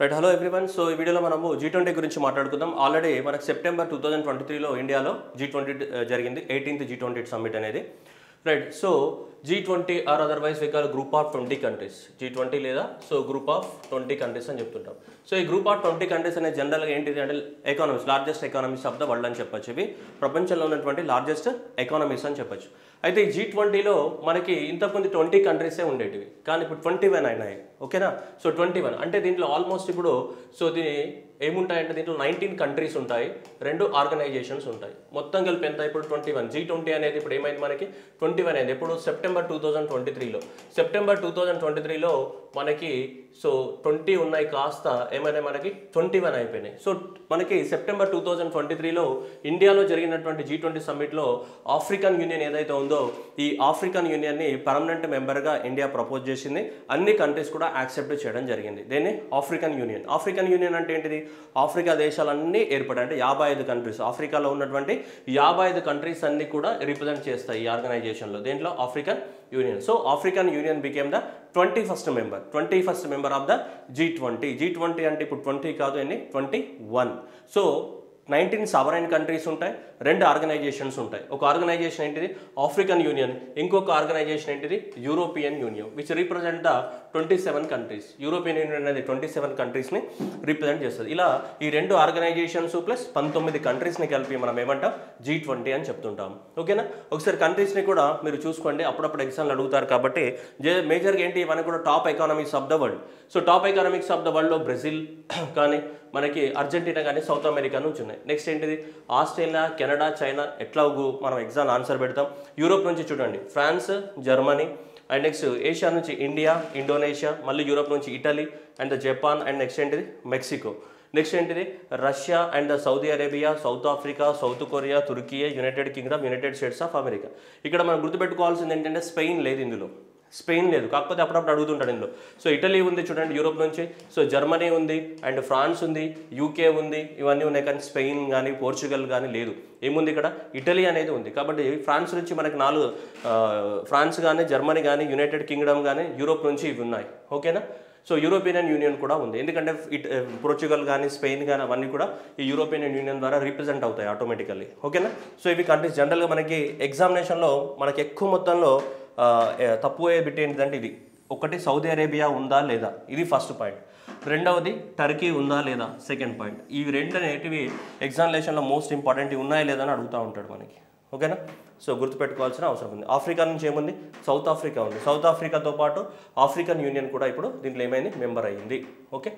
right hello everyone so ఈ వీడియోలో మనము జీ ట్వంటీ గురించి మాట్లాడుకుందాం ఆల్రెడీ మనకు సెప్టెంబర్ టూ థౌజండ్ ట్వంటీ త్రీలో ఇండియాలో జీ ట్వంటీ జరిగింది ఎయిటీన్త్ జీ ట్వంటీ సమ్మిట్ అనేది right so G twenty or otherwise we call group of twenty countries G twenty లేదా so group of twenty countries అని చెప్తుంటాం సో ఈ గ్రూప్ ఆఫ్ ట్వంటీ కంట్రీస్ అనేది జనరల్గా ఏంటిది అంటే economies largest economies of the world అని చెప్పొచ్చు ఇవి ప్రపంచంలో ఉన్నటువంటి లార్జెస్ట్ ఎకానమీస్ అని చెప్పొచ్చు అయితే ఈ జీ ట్వంటీలో మనకి ఇంతకుముందు ట్వంటీ కంట్రీసే ఉండేటివి కానీ ఇప్పుడు ట్వంటీ వన్ అయినాయి ఓకేనా సో ట్వంటీ వన్ అంటే దీంట్లో ఆల్మోస్ట్ ఇప్పుడు సో దీని ఏముంటాయంటే దీంట్లో నైన్టీన్ కంట్రీస్ ఉంటాయి రెండు ఆర్గనైజేషన్స్ ఉంటాయి మొత్తం కలిపి ఎంత ఇప్పుడు ట్వంటీ వన్ జీ ట్వంటీ అనేది ఇప్పుడు ఏమైంది మనకి ట్వంటీ వన్ అయింది ఎప్పుడు సెప్టెంబర్ టూ థౌజండ్ ట్వంటీ త్రీలో సెప్టెంబర్ టూ థౌజండ్ ట్వంటీ త్రీలో మనకి సో ట్వంటీ ఉన్నాయి కాస్త ఏమైనా మనకి ట్వంటీ వన్ అయిపోయినాయి సో మనకి సెప్టెంబర్ టూ థౌజండ్ ట్వంటీ త్రీలో ఇండియాలో జరిగినటువంటి జీ ట్వంటీ సమ్మిట్లో ఆఫ్రికన్ యూనియన్ ఏదైతే ఉందో ఈ ఆఫ్రికన్ యూనియన్ని పర్మనెంట్ మెంబర్గా ఇండియా ప్రపోజ్ చేసింది అన్ని కంట్రీస్ కూడా యాక్సెప్ట్ చేయడం జరిగింది దీన్ని ఆఫ్రికన్ యూనియన్ ఆఫ్రికన్ యూనియన్ అంటే ఏంటిది ఆఫ్రికా దేశాలన్నీ ఏర్పడాయి అంటే యాభై ఐదు కంట్రీస్ ఆఫ్రికాలో ఉన్నటువంటి యాభై ఐదు కంట్రీస్ అన్ని కూడా రిప్రజెంట్ చేస్తాయి ఈ ఆర్గనైజేషన్లో దేంట్లో African union so African union became the twenty first member twenty first member of the G twenty G twenty అంటే ఇప్పుడు ట్వంటీ కాదు ఎన్ని twenty one so nineteen sovereign countries ఉంటాయి రెండు ఆర్గనైజేషన్స్ ఉంటాయి ఒక ఆర్గనైజేషన్ ఏంటిది ఆఫ్రికన్ యూనియన్ ఇంకొక ఆర్గనైజేషన్ ఏంటిది European union which represent the twenty seven countries European union అనేది ట్వంటీ సెవెన్ కంట్రీస్ని రిప్రజెంట్ చేస్తుంది ఇలా ఈ రెండు ఆర్గనైజేషన్స్ ప్లస్ పంతొమ్మిది కంట్రీస్ని కలిపి మనం ఏమంటాం జీ ట్వంటీ అని చెప్తుంటాం ఓకేనా ఒకసారి కంట్రీస్ని కూడా మీరు చూసుకోండి అప్పుడప్పుడు ఎగ్జామ్లు అడుగుతారు కాబట్టి జే మేజర్గా ఏంటి ఇవన్నీ కూడా top economies of the world so top economics of the వరల్డ్లో బ్రెజిల్ కానీ మనకి అర్జెంటీనా కానీ సౌత్ అమెరికా నుంచి ఉన్నాయి నెక్స్ట్ ఏంటిది ఆస్ట్రేలియా కెనడా చైనా ఎట్లా గు- మనం ఎగ్జామ్ ఆన్సర్ పెడతాం యూరోప్ నుంచి చూడండి France Germany and next Asia నుంచి ఇండియా ఇండోనేషియా మళ్ళీ యూరోప్ నుంచి Italy and Japan and next ఏంటిది మెక్సికో నెక్స్ట్ ఏంటిది Russia and Saudi Arabia South Africa South Korea Turkiye United Kingdom United States of America ఇక్కడ మనం గుర్తుపెట్టుకోవాల్సింది ఏంటంటే స్పెయిన్ లేదు ఇందులో స్పెయిన్ లేదు కాకపోతే అప్పుడప్పుడు అడుగుతుంటాడు ఇందులో సో ఇటలీ ఉంది చూడండి యూరోప్ నుంచి సో జర్మనీ ఉంది అండ్ ఫ్రాన్స్ ఉంది యూకే ఉంది ఇవన్నీ ఉన్నాయి కానీ స్పెయిన్ కానీ పోర్చుగల్ కానీ లేదు ఏముంది ఇక్కడ ఇటలీ అనేది ఉంది కాబట్టి ఫ్రాన్స్ నుంచి మనకి నాలుగు ఆ, ఫ్రాన్స్ కానీ జర్మనీ కానీ యునైటెడ్ కింగ్డమ్ కానీ యూరోప్ నుంచి ఇవి ఉన్నాయి ఓకేనా సో యూరోపియన్ యూనియన్ కూడా ఉంది ఎందుకంటే ఇట్ పోర్చుగల్ కానీ స్పెయిన్ కానీ అవన్నీ కూడా ఈ యూరోపియన్ యూనియన్ ద్వారా రిప్రజెంట్ అవుతాయి ఆటోమేటికల్లీ ఓకేనా సో ఇవి కంట్రీస్ జనరల్గా మనకి ఎగ్జామినేషన్లో మనకి ఎక్కువ మొత్తంలో ఆ, ఏ, తక్కువ బిట్ ఏంటిదంటే ఇది ఒకటి సౌదీ అరేబియా ఉందా లేదా ఇది ఫస్ట్ పాయింట్ రెండవది టర్కీ ఉందా లేదా సెకండ్ పాయింట్ ఇవి రెండు అనేటివి ఎగ్జామినేషన్లో మోస్ట్ ఇంపార్టెంట్ ఉన్నాయా లేదా అని అడుగుతూ ఉంటాడు మనకి ఓకేనా సో గుర్తుపెట్టుకోవాల్సిన అవసరం ఉంది ఆఫ్రికా నుంచి ఏముంది సౌత్ ఆఫ్రికా ఉంది సౌత్ ఆఫ్రికాతో పాటు ఆఫ్రికన్ యూనియన్ కూడా ఇప్పుడు దీంట్లో ఏమైంది మెంబర్ అయ్యింది ఓకే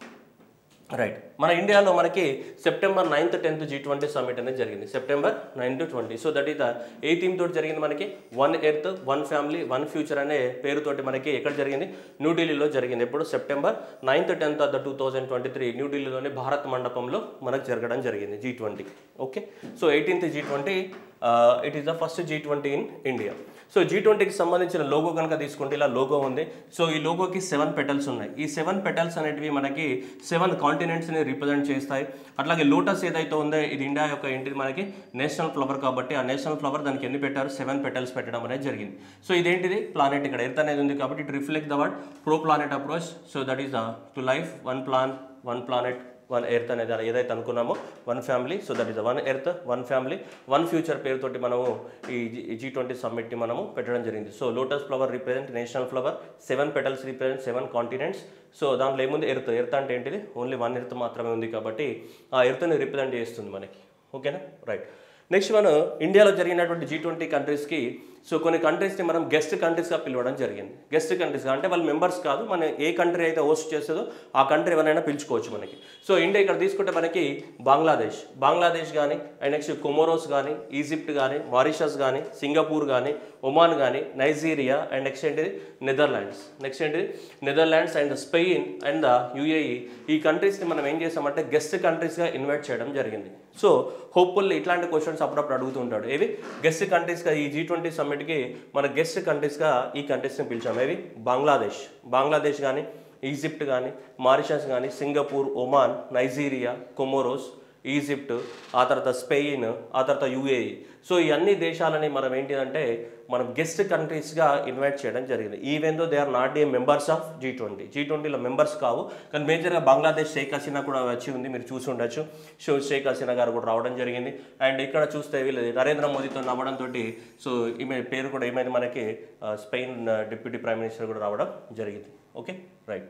రైట్ మన ఇండియాలో మనకి September ninth tenth G twenty summit అనేది జరిగింది September nine to twenty so that is the a theme తోటి జరిగింది మనకి one earth one family one future అనే పేరుతోటి మనకి ఎక్కడ జరిగింది న్యూఢిల్లీలో జరిగింది ఎప్పుడు September ninth tenth of the two thousand twenty three న్యూఢిల్లీలోని భారత్ మండపంలో మనకు జరగడం జరిగింది G twenty okay so eighteenth G twenty it is the first G twenty in India so G ట్వంటీకి సంబంధించిన లోగో కనుక తీసుకుంటే ఇలా లోగో ఉంది సో ఈ లోగోకి సెవెన్ పెటల్స్ ఉన్నాయి ఈ సెవెన్ పెటల్స్ అనేటివి మనకి సెవెన్ కాంటినెంట్స్ని రిప్రజెంట్ చేస్తాయి అట్లాగే లోటస్ ఏదైతే ఉందో ఇది ఇండియా యొక్క ఏంటిది మనకి నేషనల్ ఫ్లవర్ కాబట్టి ఆ నేషనల్ ఫ్లవర్ దానికి ఎన్ని పెట్టారు సెవెన్ పెటల్స్ పెట్టడం అనేది జరిగింది సో ఇదేంటిది ప్లానెట్ ఇక్కడ ఎర్త్ అనేది ఉంది కాబట్టి it reflect the word pro planet approach so that is the to life one plan one planet one earth అనేది ఏదైతే అనుకున్నామో one family so that is one earth one family one future పేరుతోటి మనము ఈ G twenty సమ్మిట్ని మనము పెట్టడం జరిగింది so lotus flower represent national flower seven petals represent seven continents so దాంట్లో ఏముంది ఎర్త్ ఎర్త్ అంటే ఏంటిది ఓన్లీ వన్ ఎర్త్ మాత్రమే ఉంది కాబట్టి ఆ ఎర్త్ని రిప్రజెంట్ చేస్తుంది మనకి ఓకేనా రైట్ నెక్స్ట్ మనం ఇండియాలో జరిగినటువంటి జీ ట్వంటీ కంట్రీస్కి సో కొన్ని కంట్రీస్ని మనం గెస్ట్ కంట్రీస్గా పిలవడం జరిగింది గెస్ట్ కంట్రీస్ అంటే వాళ్ళు మెంబర్స్ కాదు మన ఏ కంట్రీ అయితే హోస్ట్ చేస్తుందో ఆ కంట్రీ ఎవరైనా పిలుచుకోవచ్చు మనకి సో ఇండియా ఇక్కడ తీసుకుంటే మనకి బంగ్లాదేశ్ బంగ్లాదేశ్ కానీ అండ్ నెక్స్ట్ కొమోరోస్ కానీ ఈజిప్ట్ కానీ మారిషస్ కానీ సింగపూర్ కానీ ఒమాన్ కానీ నైజీరియా అండ్ నెక్స్ట్ ఏంటిది నెదర్లాండ్స్ నెక్స్ట్ ఏంటిది Netherlands and Spain and the UAE ఈ కంట్రీస్ని మనం ఏం చేసామంటే గెస్ట్ కంట్రీస్గా ఇన్వైట్ చేయడం జరిగింది సో హోప్ఫుల్లీ ఇట్లాంటి క్వశ్చన్స్ అప్పుడప్పుడు అడుగుతూ ఉంటాడు ఏవి గెస్ట్ కంట్రీస్గా ఈ జీ ట్వంటీ సమ్మిట్కి మన గెస్ట్ కంట్రీస్గా ఈ కంట్రీస్ని పిలిచాము ఏవి బంగ్లాదేశ్ బంగ్లాదేశ్ కానీ ఈజిప్ట్ కానీ మారిషస్ కానీ Singapore Oman Nigeria Comoros Egypt ఆ తర్వాత స్పెయిన్ ఆ తర్వాత యుఏఈ సో ఈ అన్ని దేశాలని మనం ఏంటిదంటే మనం గెస్ట్ కంట్రీస్గా ఇన్వైట్ చేయడం జరిగింది even though they are not a members of G twenty G ట్వంటీలో మెంబర్స్ కావు కానీ మేజర్గా బంగ్లాదేశ్ షేక్ హసీనా కూడా వచ్చి ఉంది మీరు చూసి ఉండొచ్చు షో షేక్ హసీనా గారు కూడా రావడం జరిగింది అండ్ ఇక్కడ చూస్తే వీళ్ళు నరేంద్ర మోదీతో నవ్వడంతో సో ఈమె పేరు కూడా ఏమైంది మనకి ఆ, స్పెయిన్ ఆ, డిప్యూటీ ప్రైమ్ మినిస్టర్ కూడా రావడం జరిగింది okay right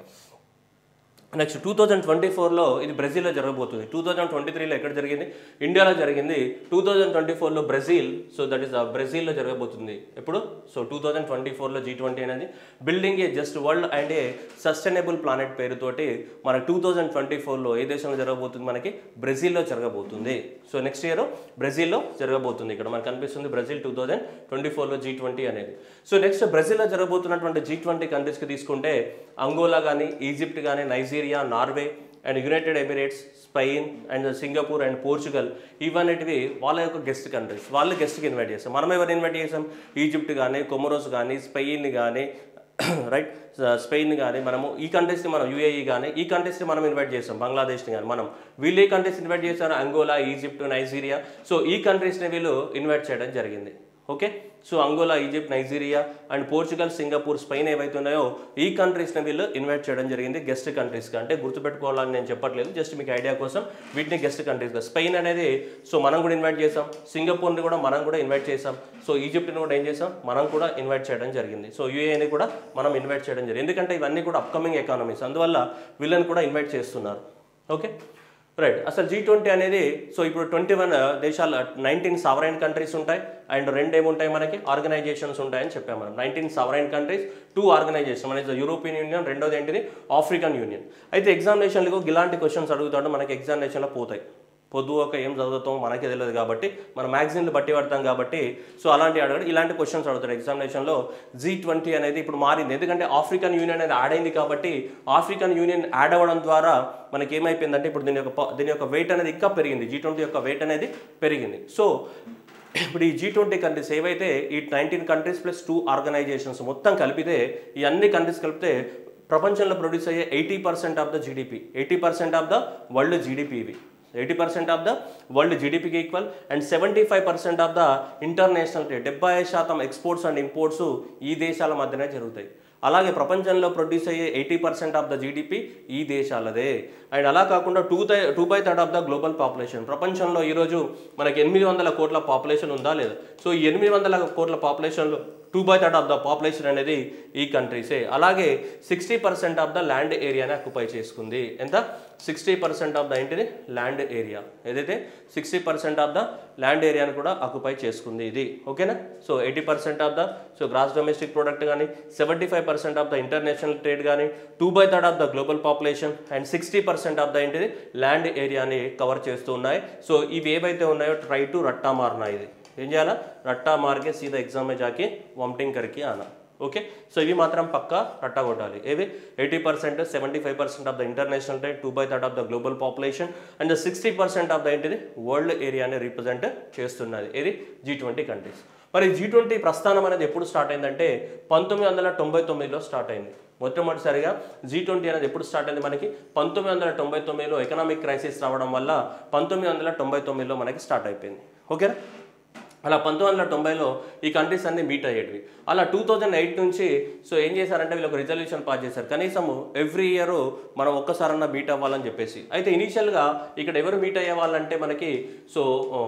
next two thousand twenty ఫోర్లో ఇది బ్రెజిల్లో జరగబోతుంది టూ థౌజండ్ ట్వంటీ త్రీలో ఎక్కడ జరిగింది ఇండియాలో జరిగింది టూ థౌజండ్ ట్వంటీ ఫోర్లో బ్రెజిల్ సో దట్ ఈస్ బ్రెజిల్లో జరగబోతుంది ఎప్పుడు సో టూ థౌజండ్ ట్వంటీ ఫోర్లో జీ ట్వంటీ అనేది building a just world and a sustainable planet పేరుతోటి మన టూ థౌజండ్ ట్వంటీ ఫోర్లో ఏ దేశంలో జరగబోతుంది మనకి బ్రెజిల్లో జరగబోతుంది సో నెక్స్ట్ ఇయర్ బ్రెజిల్లో జరగబోతుంది ఇక్కడ మనకు కనిపిస్తుంది బ్రెజిల్ టూ థౌజండ్ ట్వంటీ ఫోర్లో జీ ట్వంటీ అనేది సో నెక్స్ట్ బ్రెజిల్లో జరగబోతున్నటువంటి జీ ట్వంటీ కంట్రీస్కి తీసుకుంటే అంగోలా కానీ ఈజిప్ట్ కానీ Nigeria Norway and United Emirates Spain and Singapore and Portugal ఇవన్నిటివి వాళ్ళ యొక్క గెస్ట్ కంట్రీస్ వాళ్ళు గెస్ట్కి ఇన్వైట్ చేస్తాం మనం ఎవరు ఇన్వైట్ చేసాం ఈజిప్ట్ కానీ కొమరోస్ కానీ స్పెయిన్ కానీ రైట్ స్పెయిన్ కానీ మనము ఈ కంట్రీస్ని మనం యూఏఈ కానీ ఈ కంట్రీస్ని మనం ఇన్వైట్ చేస్తాం బంగ్లాదేశ్ని కానీ మనం వీళ్ళు ఏ కంట్రీస్ ఇన్వైట్ చేశారు అంగోలా ఈజిప్ట్ నైజీరియా సో ఈ కంట్రీస్ని వీళ్ళు ఇన్వైట్ చేయడం జరిగింది okay so Angola Egypt Nigeria and Portugal Singapore Spain ఏవైతే ఉన్నాయో ఈ కంట్రీస్ని వీళ్ళు ఇన్వైట్ చేయడం జరిగింది గెస్ట్ కంట్రీస్గా అంటే గుర్తుపెట్టుకోవాలని నేను చెప్పట్లేదు జస్ట్ మీకు ఐడియా కోసం వీటిని గెస్ట్ కంట్రీస్గా స్పెయిన్ అనేది సో మనం కూడా ఇన్వైట్ చేసాం సింగపూర్ని కూడా మనం కూడా ఇన్వైట్ చేసాం సో ఈజిప్ట్ని కూడా ఏం చేసాం మనం కూడా ఇన్వైట్ చేయడం జరిగింది సో యూఏని కూడా మనం ఇన్వైట్ చేయడం జరిగింది ఎందుకంటే ఇవన్నీ కూడా అప్కమింగ్ ఎకానమీస్ అందువల్ల వీళ్ళని కూడా ఇన్వైట్ చేస్తున్నారు ఓకే రైట్ అసలు జీ ట్వంటీ అనేది సో ఇప్పుడు ట్వంటీ వన్ దేశాలు నైన్టీన్ సవరైన్ కంట్రీస్ ఉంటాయి అండ్ రెండు ఏముంటాయి మనకి ఆర్గనైజేషన్స్ ఉంటాయని చెప్పాము మనం nineteen sovereign countries two organisation మన యూరోపియన్ యూనియన్ రెండోది ఏంటిది ఆఫ్రికన్ యూనియన్ అయితే ఎగ్జామినేషన్లకు ఇలాంటి క్వశ్చన్స్ అడుగుతాడు మనకి ఎగ్జామినేషన్లో పోతాయి పొద్దు ఒక ఏం చదువుతాం మనకే తెలియదు కాబట్టి మన మ్యాగజైన్లు బట్టి పడతాం కాబట్టి సో అలాంటి అడగడం ఇలాంటి క్వశ్చన్స్ అడుగుతారు ఎగ్జామినేషన్లో జీ ట్వంటీ అనేది ఇప్పుడు మారింది ఎందుకంటే ఆఫ్రికన్ యూనియన్ అనేది యాడ్ అయింది కాబట్టి ఆఫ్రికన్ యూనియన్ యాడ్ అవ్వడం ద్వారా మనకి ఏమైపోయిందంటే ఇప్పుడు దీని యొక్క ప- దీని యొక్క వెయిట్ అనేది ఇంకా పెరిగింది జీ ట్వంటీ యొక్క వెయిట్ అనేది పెరిగింది సో ఇప్పుడు ఈ జీ ట్వంటీ కంట్రీస్ ఏవైతే ఈ nineteen countries plus two organisations మొత్తం కలిపితే ఈ అన్ని కంట్రీస్ కలిపితే ప్రపంచంలో ప్రొడ్యూస్ అయ్యే eighty percent of the GDP eighty percent of the world GDP ఇవి eighty percent of the world జీడిపికి equal and seventy five percent of the international trade డెబ్బై ఐదు శాతం ఎక్స్పోర్ట్స్ అండ్ ఇంపోర్ట్స్ ఈ దేశాల మధ్యనే జరుగుతాయి అలాగే ప్రపంచంలో ప్రొడ్యూస్ అయ్యే eighty percent of the GDP ఈ దేశాలదే అండ్ అలా కాకుండా టూ థై two by third of the global population ప్రపంచంలో ఈరోజు మనకి ఎనిమిది వందల కోట్ల పాపులేషన్ ఉందా లేదా సో ఈ ఎనిమిది వందల కోట్ల పాపులేషన్లో two by third of the population అనేది ఈ కంట్రీసే అలాగే sixty percent of the land ఏరియాని ఆక్యుపై చేసుకుంది ఎంత సిక్స్టీ పర్సెంట్ ఆఫ్ ద ఏంటిది ల్యాండ్ ఏరియా ఏదైతే sixty percent of the land ఏరియాని కూడా ఆక్యుపై చేసుకుంది ఇది ఓకేనా so eighty percent of the so gross domestic product కానీ seventy five percent of the international trade కానీ two by third of the global population and sixty percent of the ఏంటిది land ఏరియాని cover చేస్తూ ఉన్నాయి so ఇవి ఏవైతే ఉన్నాయో try to రట్టా మారనా ఇది ఏం చేయాలా రట్టా మార్గే సీదా ఎగ్జామ్ में जाके వామిటింగ్ करके आना ఓకే సో ఇవి మాత్రం పక్కా రట్టా కొట్టాలి ఏవి eighty percent seventy five percent of the international trade two by third of the global population and sixty percent of the ఏంటిది వరల్డ్ ఏరియాని రిప్రజెంట్ చేస్తున్నది ఇది జీ ట్వంటీ కంట్రీస్ మరి జీ ట్వంటీ ప్రస్థానం అనేది ఎప్పుడు స్టార్ట్ అయిందంటే పంతొమ్మిది వందల తొంభై తొమ్మిదిలో స్టార్ట్ అయింది మొట్టమొదటిసారిగా జీ ట్వంటీ అనేది ఎప్పుడు స్టార్ట్ అయింది మనకి పంతొమ్మిది వందల తొంభై తొమ్మిదిలో ఎకనామిక్ క్రైసిస్ రావడం వల్ల పంతొమ్మిది వందల తొంభై తొమ్మిదిలో మనకి స్టార్ట్ అయిపోయింది ఓకేనా అలా పంతొమ్మిది వందల తొంభైలో ఈ కంట్రీస్ అన్ని మీట్ అయ్యేటివి అలా టూ థౌజండ్ ఎయిట్ నుంచి సో ఏం చేశారంటే వీళ్ళు ఒక రిజల్యూషన్ పాస్ చేశారు కనీసం ఎవ్రీ ఇయర్ మనం ఒక్కసారన్నా మీట్ అవ్వాలని చెప్పేసి అయితే ఇనీషియల్గా ఇక్కడ ఎవరు మీట్ అయ్యే వాళ్ళంటే మనకి so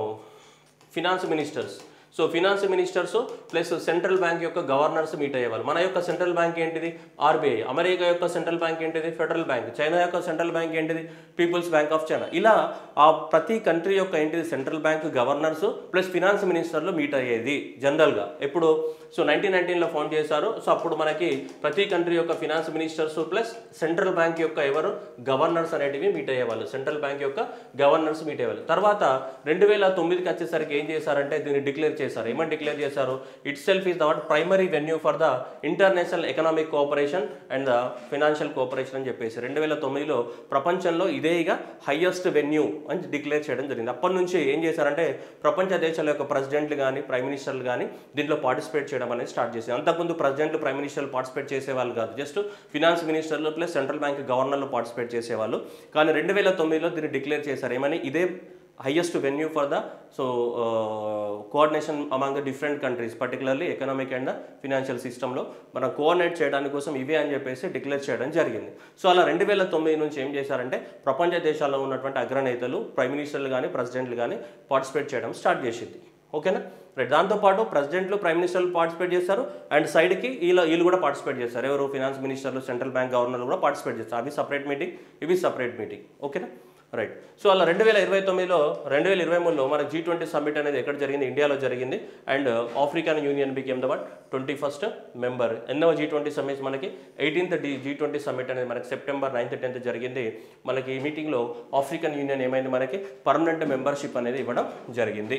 finance ministers so finance ministers plus central bank యొక్క గవర్నర్స్ మీట్ అయ్యేవాళ్ళు మన యొక్క సెంట్రల్ బ్యాంక్ ఏంటిది ఆర్బీఐ అమెరికా యొక్క సెంట్రల్ బ్యాంక్ ఏంటిది ఫెడరల్ బ్యాంక్ చైనా యొక్క సెంట్రల్ బ్యాంక్ ఏంటిది పీపుల్స్ బ్యాంక్ ఆఫ్ చైనా ఇలా ఆ ప్రతి కంట్రీ యొక్క ఏంటిది central bank governors plus finance మినిస్టర్లు మీట్ అయ్యేది జనరల్గా ఎప్పుడు సో నైన్టీన్ నైన్టీన్లో ఫోన్ చేశారు సో అప్పుడు మనకి ప్రతి కంట్రీ యొక్క finance ministers plus central bank యొక్క ఎవరు గవర్నర్స్ అనేటివి మీట్ అయ్యేవాళ్ళు సెంట్రల్ బ్యాంక్ యొక్క గవర్నర్స్ మీట్ అయ్యేవాళ్ళు తర్వాత రెండు వేల తొమ్మిదికి వచ్చేసరికి ఏం చేశారంటే దీన్ని డిక్లేర్ చేశారు ఏమని డిక్లేర్ చేశారు itself is that primary venue for the international economic cooperation and the financial cooperation అని చెప్పేసి రెండు వేల తొమ్మిదిలో ప్రపంచంలో ఇదేగా హైయెస్ట్ వెన్యూ అని డిక్లేర్ చేయడం జరిగింది అప్పటి నుంచి ఏం చేశారంటే ప్రపంచ దేశాల యొక్క ప్రెసిడెంట్లు కానీ ప్రైమ్ మినిస్టర్లు కానీ దీంట్లో పార్టిసిపేట్ చేయడం అనేది స్టార్ట్ చేశారు అంతకుముందు ప్రెసిడెంట్లు ప్రైమ్ మినిస్టర్లు పార్టిసిపేట్ చేసేవాళ్ళు కాదు జస్ట్ ఫినాన్స్ మినిస్టర్లు ప్లస్ సెంట్రల్ బ్యాంక్ గవర్నర్లు పార్టిసిపేట్ చేసేవాళ్ళు కానీ రెండు వేల తొమ్మిదిలో దీన్ని డిక్లేర్ చేశారు ఏమని ఇదే highest venue for the so coordination among the different countries particularly economic and the financial సిస్టంలో మనం కోఆర్డినేట్ చేయడానికి కోసం ఇవే అని చెప్పేసి డిక్లేర్ చేయడం జరిగింది సో అలా రెండు వేల తొమ్మిది నుంచి ఏం చేశారంటే ప్రపంచ దేశాల్లో ఉన్నటువంటి అగ్రనేతలు ప్రైమ్ మినిస్టర్లు కానీ ప్రెసిడెంట్లు కానీ పార్టిసిపేట్ చేయడం స్టార్ట్ చేసింది ఓకేనా రైట్ దాంతోపాటు ప్రెసిడెంట్లు ప్రైమ్ మినిస్టర్లు పార్టిసిపేట్ చేస్తారు అండ్ సైడ్కి వీళ్ళు వీళ్ళు కూడా పార్టిసిపేట్ చేస్తారు ఎవరు ఫినాన్స్ మినిస్టర్లు సెంట్రల్ బ్యాంక్ గవర్నర్లు కూడా పార్టిసిపేట్ చేస్తారు అవి సపరేట్ మీటింగ్ ఇవి సపరేట్ మీటింగ్ ఓకేనా రైట్ సో అలా రెండు వేల ఇరవై తొమ్మిదిలో రెండు వేల ఇరవై మూడులో మన జీ ట్వంటీ సమ్మిట్ అనేది ఎక్కడ జరిగింది ఇండియాలో జరిగింది and African union became the what twenty first member ఎన్నవ జీ ట్వంటీ సమ్మిట్ మనకి eighteenth the G twenty summit అనేది మనకి సెప్టెంబర్ నైన్త్ టెన్త్ జరిగింది మనకి ఈ మీటింగ్లో ఆఫ్రికన్ యూనియన్ ఏమైంది మనకి పర్మనెంట్ మెంబర్షిప్ అనేది ఇవ్వడం జరిగింది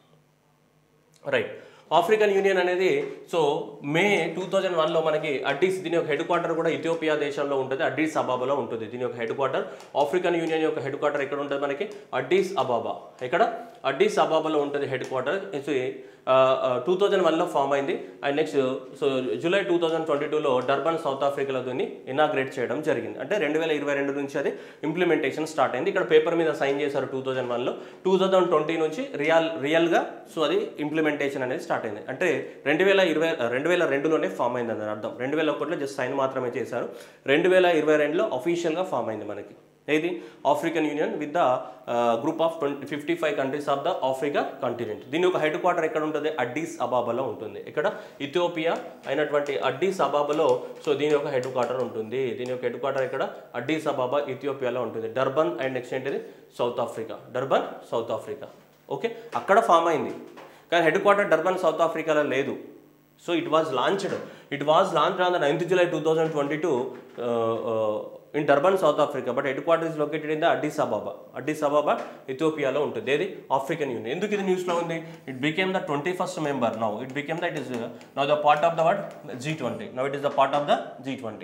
రైట్ ఆఫ్రికన్ యూనియన్ అనేది సో మే టూ థౌజండ్ వన్లో మనకి అడ్డీస్ దీని యొక్క హెడ్ క్వార్టర్ కూడా ఇథియోపియా దేశంలో ఉంటుంది అడ్డీస్ అబాబాలో ఉంటుంది దీని యొక్క హెడ్ క్వార్టర్ ఆఫ్రికన్ యూనియన్ యొక్క హెడ్ క్వార్టర్ ఎక్కడ ఉంటుంది మనకి అడ్డీస్ అబాబా ఎక్కడ అడ్డీస్ అబాబాలో ఉంటుంది హెడ్ క్వార్టర్ టూ థౌజండ్ వన్లో ఫామ్ అయింది and next so July two thousand twenty టూలో డర్బన్ సౌత్ ఆఫ్రికాలో దీన్ని ఇనాగ్రేట్ చేయడం జరిగింది అంటే రెండు వేల ఇరవై రెండు నుంచి అది ఇంప్లిమెంటేషన్ స్టార్ట్ అయింది ఇక్కడ పేపర్ మీద సైన్ చేశారు టూ థౌజండ్ వన్లో టూ థౌజండ్ ట్వంటీ నుంచి రియల్ రియల్గా సో అది ఇంప్లిమెంటేషన్ అనేది స్టార్ట్ అయింది అంటే రెండు వేల ఇరవై రెండు వేల రెండులోనే ఫామ్ అయింది అని అర్థం రెండు వేల ఒకటిలో జస్ట్ సైన్ మాత్రమే చేశారు రెండు వేల ఇరవై రెండులో అఫీషియల్గా ఫామ్ అయింది మనకి ఏది African Union with the group of twenty fifty five countries of the Africa continent దీని యొక్క హెడ్ క్వార్టర్ ఎక్కడ ఉంటుంది అడ్డీస్ అబాబాలో ఉంటుంది ఇక్కడ ఇథియోపియా అయినటువంటి అడ్డీస్ అబాబాలో సో దీని యొక్క హెడ్ క్వార్టర్ ఉంటుంది దీని యొక్క హెడ్ క్వార్టర్ ఇక్కడ అడ్డీస్ అబాబా ఇథియోపియాలో ఉంటుంది డర్బన్ అండ్ నెక్స్ట్ ఏంటిది South Africa Durban South Africa okay అక్కడ ఫామ్ అయింది కానీ హెడ్ క్వార్టర్ డర్బన్ సౌత్ ఆఫ్రికాలో లేదు so it was launched it was launched on the ninth July two thousand twenty two in Durban South Africa but headquarter is located in the Addis Ababa Addis Ababa ఇథియోపియాలో ఉంటుంది ఏది African Union ఎందుకు ఇది న్యూస్లో ఉంది it became the twenty first member now it became the it is now the part of the what G twenty now it is the part of the G twenty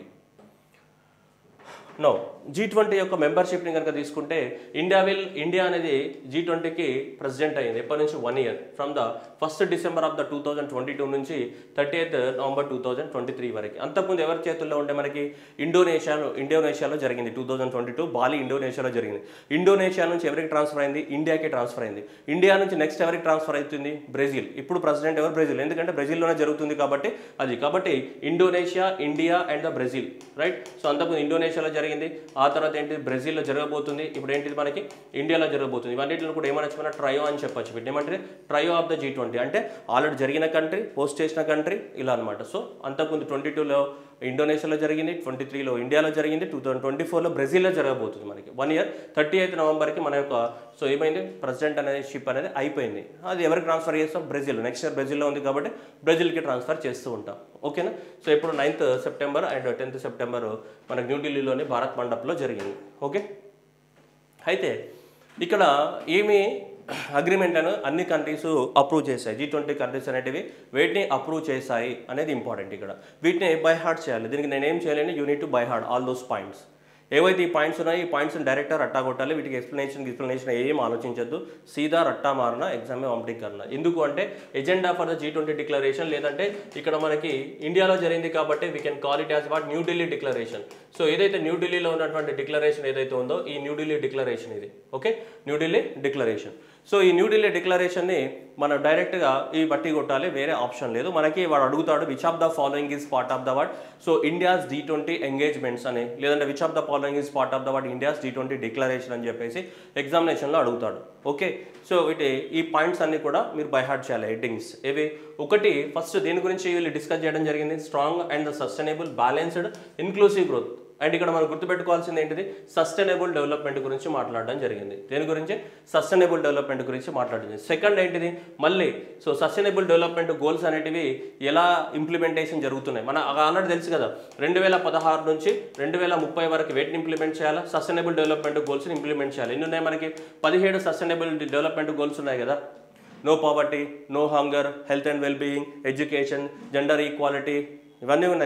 no G twenty యొక్క మెంబర్షిప్ని కనుక తీసుకుంటే India will India అనేది G ట్వంటీకి president అయ్యింది ఎప్పటి నుంచి one year from the first December of the two thousand twenty two నుంచి thirty eighth November two thousand twenty three వరకు అంతకుముందు ఎవరి చేతుల్లో ఉంటే మనకి ఇండోనేషియాలో ఇండోనేషియాలో జరిగింది two thousand twenty two Bali ఇండోనేషియాలో జరిగింది ఇండోనేషియా నుంచి ఎవరికి ట్రాన్స్ఫర్ అయింది ఇండియాకి ట్రాన్స్ఫర్ అయింది ఇండియా నుంచి నెక్స్ట్ ఎవరికి ట్రాన్స్ఫర్ అవుతుంది బ్రెజిల్ ఇప్పుడు ప్రెసిడెంట్ ఎవరు బ్రెజిల్ ఎందుకంటే బ్రెజిల్లోనే జరుగుతుంది కాబట్టి అది కాబట్టి Indonesia India and the Brazil right so అంతకుముందు ఇండోనేషియాలో జరిగింది ఆ తర్వాత ఏంటి బ్రెజిల్లో జరగబోతుంది ఇప్పుడు ఏంటిది మనకి ఇండియాలో జరగబోతుంది ఇవన్నిటిలో కూడా ఏమనొచ్చు మన ట్రయో అని చెప్పొచ్చు వీటిని ఏమంటే trio of the G twenty అంటే ఆల్రెడీ జరిగిన కంట్రీ పోస్ట్ చేసిన కంట్రీ ఇలా అనమాట సో అంతకుముందు ట్వంటీ టూలో ఇండోనేషియాలో జరిగింది ట్వంటీ త్రీలో ఇండియాలో జరిగింది టూ థౌసండ్ ట్వంటీ ఫోర్లో బ్రెజిల్లో జరగబోతుంది మనకి వన్ ఇయర్ థర్టీ ఎయిత్ నవంబర్కి మన యొక్క సో ఏమైంది ప్రెసిడెంట్ అనేది షిప్ అనేది అయిపోయింది అది ఎవరికి ట్రాన్స్ఫర్ చేస్తాం బ్రెజిల్ నెక్స్ట్ ఇయర్ బ్రెజిల్లో ఉంది కాబట్టి బ్రెజిల్కి ట్రాన్స్ఫర్ చేస్తూ ఉంటాం ఓకేనా సో ఇప్పుడు ninth September and tenth September మనకు న్యూఢిల్లీలోని భారత్ మండప్లో జరిగింది ఓకే అయితే ఇక్కడ ఏమి అగ్రిమెంట్ అని అన్ని కంట్రీస్ అప్రూవ్ చేశాయి జీ ట్వంటీ కంట్రీస్ అనేటివి వీటిని అప్రూవ్ చేశాయి అనేది ఇంపార్టెంట్ ఇక్కడ వీటిని బై హార్ట్ చేయాలి దీనికి నేను ఏం చేయలేని you need to by heart all those points ఏవైతే ఈ పాయింట్స్ ఉన్నాయో ఈ పాయింట్స్ డైరెక్టర్ రట్టా కొట్టాలి వీటికి ఎక్స్ప్లెనేషన్ ఎక్స్ప్లెనేషన్ ఏం ఆలోచించద్దు సీదా రట్టా మారిన ఎగ్జామ్ వామిటింగ్ కన్నా ఎందుకు అంటే agenda for the G twenty declaration లేదంటే ఇక్కడ మనకి ఇండియాలో జరిగింది కాబట్టి we can call it as what New Delhi declaration so ఏదైతే న్యూఢిల్లీలో ఉన్నటువంటి డిక్లరేషన్ ఏదైతే ఉందో ఈ న్యూఢిల్లీ డిక్లరేషన్ ఇది ఓకే న్యూఢిల్లీ డిక్లరేషన్ సో ఈ న్యూఢిల్లీ డిక్లరేషన్ని మనం డైరెక్ట్గా ఈ బట్టి కొట్టాలి వేరే ఆప్షన్ లేదు మనకి వాడు అడుగుతాడు which of the following is part of the what so India's G twenty engagements అని లేదంటే which of the following is part of the what India's G twenty declaration అని చెప్పేసి ఎగ్జామినేషన్లో అడుగుతాడు ఓకే సో వీటి ఈ పాయింట్స్ అన్ని కూడా మీరు బై హార్ట్ చేయాలి హెడ్డింగ్స్ ఏవి ఒకటి ఫస్ట్ దేని గురించి వీళ్ళు డిస్కస్ చేయడం జరిగింది strong and sustainable balanced inclusive growth and ఇక్కడ మనం గుర్తుపెట్టుకోవాల్సింది ఏంటిది సస్టైనబుల్ డెవలప్మెంట్ గురించి మాట్లాడడం జరిగింది దేని గురించి సస్టైనబుల్ డెవలప్మెంట్ గురించి మాట్లాడింది సెకండ్ ఏంటిది మళ్ళీ సో సస్టైనబుల్ డెవలప్మెంట్ గోల్స్ అనేటివి ఎలా ఇంప్లిమెంటేషన్ జరుగుతున్నాయి మన ఆల్రెడీ తెలుసు కదా రెండు వేల పదహారు నుంచి రెండు వేల ముప్పై వరకు వేటిని ఇంప్లిమెంట్ చేయాలా సస్టైనబుల్ డెవలప్మెంట్ గోల్స్ని ఇంప్లిమెంట్ చేయాలి ఎన్ని ఉన్నాయి మనకి పదిహేడు సస్టైనబుల్ డెవలప్మెంట్ గోల్స్ ఉన్నాయి కదా no poverty no hunger health and well being education gender equality ఇవన్నీ ఉన్నాయి కదా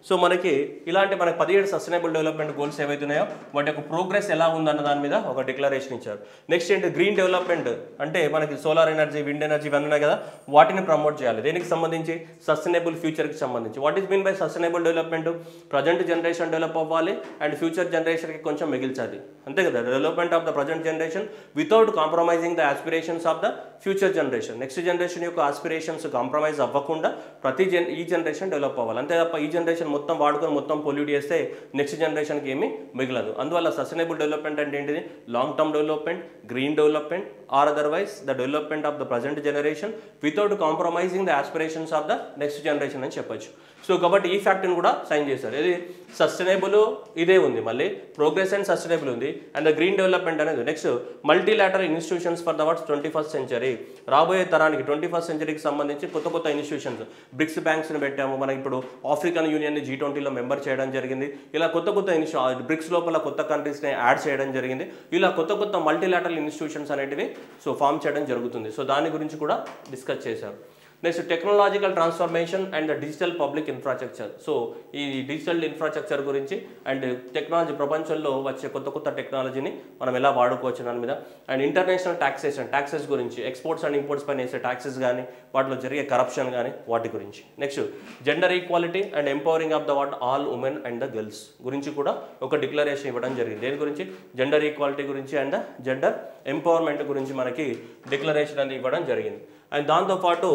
సో మనకి ఇలాంటి మనకి పదిహేడు సస్టైనబుల్ డెవలప్మెంట్ గోల్స్ ఏవైతున్నాయో వాటి యొక్క ప్రోగ్రెస్ ఎలా ఉందన్న దాని మీద ఒక డిక్లరేషన్ ఇచ్చారు నెక్స్ట్ ఏంటి గ్రీన్ డెవలప్మెంట్ అంటే మనకి సోలార్ ఎనర్జీ విండ్ ఎనర్జీ ఇవన్నీ ఉన్నాయి కదా వాటిని ప్రమోట్ చేయాలి దేనికి సంబంధించి సస్టైనబుల్ ఫ్యూచర్కి సంబంధించి what is mean by sustainable development present generation develop అవ్వాలి అండ్ ఫ్యూచర్ జనరేషన్కి కొంచెం మిగిల్చాలి అంతే కదా development of the present generation without compromising the aspirations of the future generation next generation యొక్క ఆస్పిరేషన్స్ కాంప్రమైజ్ అవ్వకుండా ప్రతి జన్ ఈ జనరేషన్ డెవలప్ అవ్వాలి అంతే తప్ప ఈ జనరేషన్ మొత్తం వాడుకొని మొత్తం పొల్యూట్ చేస్తే నెక్స్ట్ జనరేషన్కి ఏమీ మిగలదు అందువల్ల సస్టైనబుల్ డెవలప్మెంట్ అంటే ఏంటిది long term development green development or otherwise the development of the present generation without compromising the aspirations of the next generation అని చెప్పొచ్చు సో కాబట్టి ఈ ఫ్యాక్టర్ని కూడా సైన్ చేశారు ఇది సస్టైనబుల్ ఇదే ఉంది మళ్ళీ ప్రోగ్రెస్ అండ్ సస్టైనబుల్ ఉంది అండ్ ద గ్రీన్ డెవలప్మెంట్ అనేది next multilateral institutions for the words twenty first century రాబోయే తరానికి ట్వంటీ ఫస్ట్ సెంచరీకి సంబంధించి కొత్త కొత్త ఇన్స్టిట్యూషన్స్ బ్రిక్స్ బ్యాంక్స్ని పెట్టాము మనకి ఇప్పుడు ఆఫ్రికన్ యూనియన్ని జీ ట్వంటీలో మెంబర్ చేయడం జరిగింది ఇలా కొత్త కొత్త ఇన్స్టిట్యూ బ్రిక్స్ లోపల కొత్త కంట్రీస్ని యాడ్ చేయడం జరిగింది ఇలా కొత్త కొత్త మల్టీలాటరల్ ఇన్స్టిట్యూషన్స్ అనేటివి సో ఫామ్ చేయడం జరుగుతుంది సో దాని గురించి కూడా డిస్కస్ చేశారు next technological transformation and digital public infrastructure so ఈ డిజిటల్ ఇన్ఫ్రాస్ట్రక్చర్ గురించి అండ్ టెక్నాలజీ ప్రపంచంలో వచ్చే కొత్త కొత్త టెక్నాలజీని మనం ఎలా వాడుకోవచ్చు దాని మీద అండ్ ఇంటర్నేషనల్ ట్యాక్సేషన్ ట్యాక్సెస్ గురించి ఎక్స్పోర్ట్స్ అండ్ ఇంపోర్ట్స్ పైన వేసే ట్యాక్సెస్ కానీ వాటిలో జరిగే కరప్షన్ కానీ వాటి గురించి next gender equality and empowering of the what all women and the girls గురించి కూడా ఒక డిక్లరేషన్ ఇవ్వడం జరిగింది దేని గురించి జెండర్ ఈక్వాలిటీ గురించి అండ్ జెండర్ ఎంపవర్మెంట్ గురించి మనకి డిక్లరేషన్ అనేది ఇవ్వడం జరిగింది అండ్ దాంతోపాటు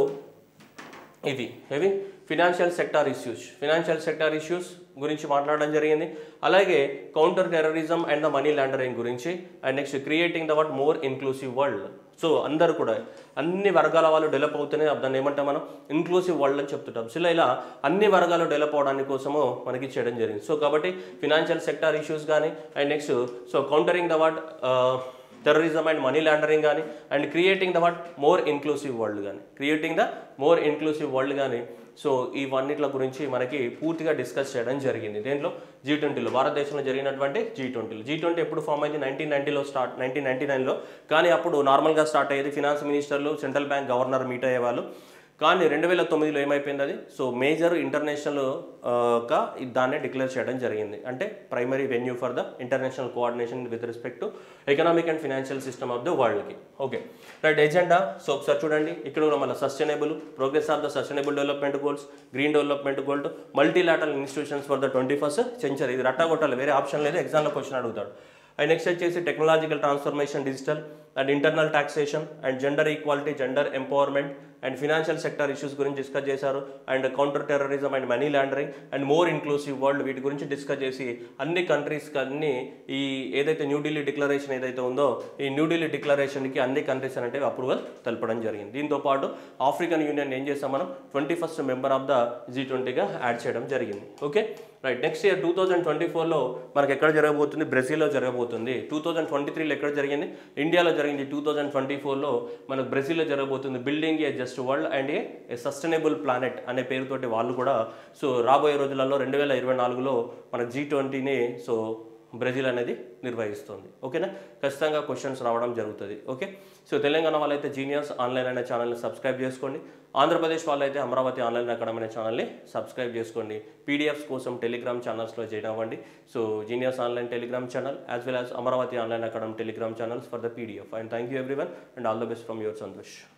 ఇది ఏవి financial sector issues financial sector issues గురించి మాట్లాడడం జరిగింది అలాగే counter terrorism and the money laundering గురించి and next creating the what more inclusive world so అందరు కూడా అన్ని వర్గాల వాళ్ళు డెవలప్ అవుతూనే దాన్ని ఏమంటాం మనం ఇన్క్లూసివ్ వరల్డ్ అని చెప్తుంటాం సో ఇలా అన్ని వర్గాలు డెవలప్ అవడానికి కోసము మనకి చేయడం జరిగింది సో కాబట్టి ఫినాన్షియల్ సెక్టార్ ఇష్యూస్ కానీ and next so countering the what terrorism and money laundering కానీ and creating the what more inclusive world కానీ creating the more inclusive world కానీ సో ఇవన్నిట్ల గురించి మనకి పూర్తిగా డిస్కస్ చేయడం జరిగింది దేంట్లో జీ ట్వంటీలో భారతదేశంలో జరిగినటువంటి జీ ట్వంటీలో జీ ట్వంటీ ఎప్పుడు ఫామ్ అయింది నైన్టీన్ నైన్టీలో స్టార్ట్ నైన్టీన్ నైన్టీ నైన్లో కానీ అప్పుడు నార్మల్గా స్టార్ట్ అయ్యేది ఫినాన్స్ మినిస్టర్లు సెంట్రల్ బ్యాంక్ గవర్నర్ మీట్ అయ్యేవాళ్ళు కానీ రెండు వేల తొమ్మిదిలో ఏమైపోయింది అది సో మేజర్ ఇంటర్నేషనల్ గా దాన్ని డిక్లేర్ చేయడం జరిగింది అంటే primary venue for the international coordination with respect to economic and financial system of the వరల్డ్కి ఓకే రైట్ ఎజెండా సో ఒకసారి చూడండి ఇక్కడ కూడా మన sustainable progress of the sustainable development goals green development goal multilateral institutions for the twenty first century ఇది రట్టా కొట్టాలి వేరే ఆప్షన్ లేదు ఎగ్జామ్లో క్వశ్చన్ అడుగుతాడు అండ్ నెక్స్ట్ వచ్చేసి technological transformation digital and internal taxation and gender equality gender empowerment and financial sector issues గురించి discuss చేశారు and counter terrorism and money laundering and more inclusive world వీటి గురించి డిస్కస్ చేసి అన్ని కంట్రీస్కి అన్ని ఈ ఏదైతే న్యూఢిల్లీ డిక్లరేషన్ ఏదైతే ఉందో ఈ న్యూఢిల్లీ డిక్లరేషన్కి అన్ని కంట్రీస్ అంటే అప్రూవల్ తెలపడం జరిగింది దీంతో పాటు ఆఫ్రికన్ యూనియన్ ఏం చేస్తాం మనం twenty first member of the G ట్వంటీగా యాడ్ చేయడం జరిగింది okay right next year two thousand twenty ఫోర్లో మనకి ఎక్కడ జరగబోతుంది బ్రెజిల్లో జరగబోతుంది టూ థౌజండ్ ట్వంటీ త్రీలో ఎక్కడ జరిగింది ఇండియాలో జరిగింది టూ థౌజండ్ ట్వంటీ ఫోర్లో మనకు బ్రెజిల్లో జరగబోతుంది building a just world and a sustainable planet అనే పేరుతోటి వాళ్ళు కూడా సో రాబోయే రోజులలో రెండు వేల ఇరవై నాలుగులో మన జీ ట్వంటీని సో బ్రెజిల్ అనేది నిర్వహిస్తుంది ఓకేనా ఖచ్చితంగా క్వశ్చన్స్ రావడం జరుగుతుంది ఓకే సో తెలంగాణ వాళ్ళైతే జీనియస్ ఆన్లైన్ అనే ఛానల్ని సబ్స్క్రైబ్ చేసుకోండి ఆంధ్రప్రదేశ్ వాళ్ళైతే అమరావతి ఆన్లైన్ అకాడమీ అనే ఛానల్ని సబ్స్క్రైబ్ చేసుకోండి పీడిఎఫ్స్ కోసం టెలిగ్రామ్ ఛానల్స్లో జాయిన్ అవ్వండి so Genius online Telegram channel as well as Amaravati online academy Telegram channels for the PDF and thank you everyone and all the best from your Santosh